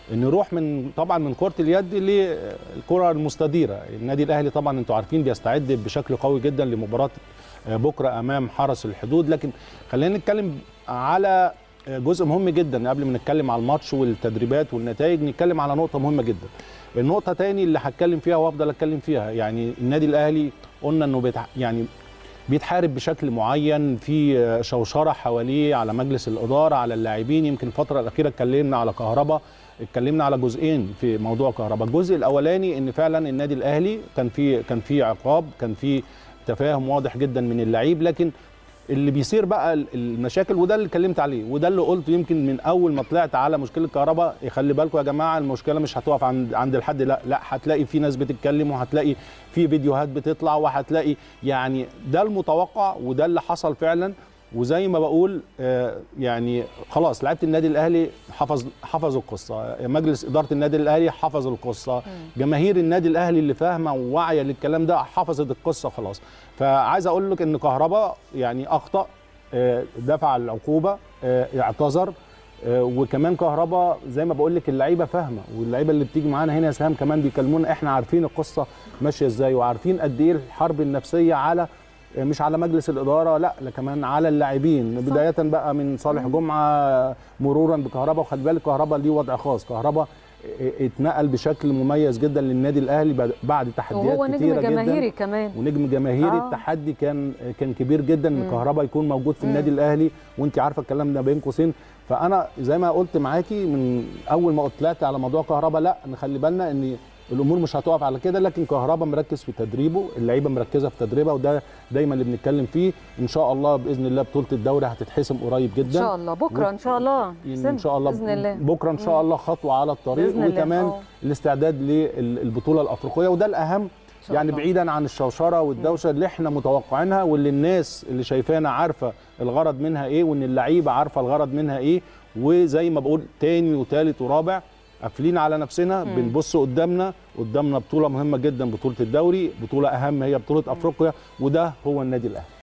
نروح من طبعا من كره اليد للكره المستديره النادي الاهلي طبعا انتوا عارفين بيستعد بشكل قوي جدا لمباراه بكره امام حرس الحدود لكن خلينا نتكلم على جزء مهم جدا قبل ما نتكلم على الماتش والتدريبات والنتائج نتكلم على نقطه مهمه جدا النقطه تاني اللي هتكلم فيها وافضل اتكلم فيها يعني النادي الاهلي قلنا انه بيتح... يعني بيتحارب بشكل معين في شوشره حواليه على مجلس الاداره على اللاعبين يمكن الفتره الاخيره اتكلمنا على كهربا اتكلمنا على جزئين في موضوع كهربا الجزء الاولاني ان فعلا النادي الاهلي كان في كان في عقاب كان في تفاهم واضح جدا من اللعيب لكن اللي بيصير بقى المشاكل وده اللي اتكلمت عليه وده اللي قلته يمكن من اول ما طلعت على مشكله الكهرباء خلي بالكم يا جماعه المشكله مش هتقف عند عند الحد لا لا هتلاقي في ناس بتتكلم وهتلاقي في فيديوهات بتطلع وهتلاقي يعني ده المتوقع وده اللي حصل فعلا وزي ما بقول يعني خلاص لعيبه النادي الاهلي حفظ حفظوا القصه مجلس اداره النادي الاهلي حفظ القصه جماهير النادي الاهلي اللي فاهمه وواعيه للكلام ده حفظت القصه خلاص فعايز اقول لك ان كهربا يعني اخطا دفع العقوبه اعتذر وكمان كهربا زي ما بقول لك اللعيبه فاهمه واللعيبه اللي بتيجي معانا هنا يا سهام كمان بيكلمونا احنا عارفين القصه ماشيه ازاي وعارفين قد ايه الحرب النفسيه على مش على مجلس الاداره لا, لا كمان على اللاعبين بدايه بقى من صالح جمعه مرورا بكهربا وخلي بالك كهربا ليه وضع خاص كهربا اتنقل بشكل مميز جدا للنادي الاهلي بعد تحديات وهو كتيره نجم جماهيري جدا كمان ونجم جماهيري آه. التحدي كان كان كبير جدا ان كهربا يكون موجود في النادي الاهلي وانت عارفه الكلام ده بين قوسين فانا زي ما قلت معاكي من اول ما طلعت على موضوع كهربا لا نخلي بالنا ان الامور مش هتقف على كده لكن كهربا مركز في تدريبه اللعيبه مركزه في تدريبها وده دايما اللي بنتكلم فيه ان شاء الله باذن الله بطوله الدوري هتتحسم قريب جدا ان شاء الله بكره ان شاء الله ان شاء الله باذن الله بكره ان شاء الله خطوه على الطريق بإذن الله. وكمان أوه. الاستعداد للبطوله الافريقيه وده الاهم شاء يعني الله. بعيدا عن الشوشره والدوشه اللي احنا متوقعينها واللي الناس اللي شايفانا عارفه الغرض منها ايه وان اللعيبه عارفه الغرض منها ايه وزي ما بقول تاني وتالت ورابع قافلين على نفسنا بنبص قدامنا قدامنا بطوله مهمه جدا بطوله الدوري بطوله اهم هي بطوله افريقيا وده هو النادي الاهلي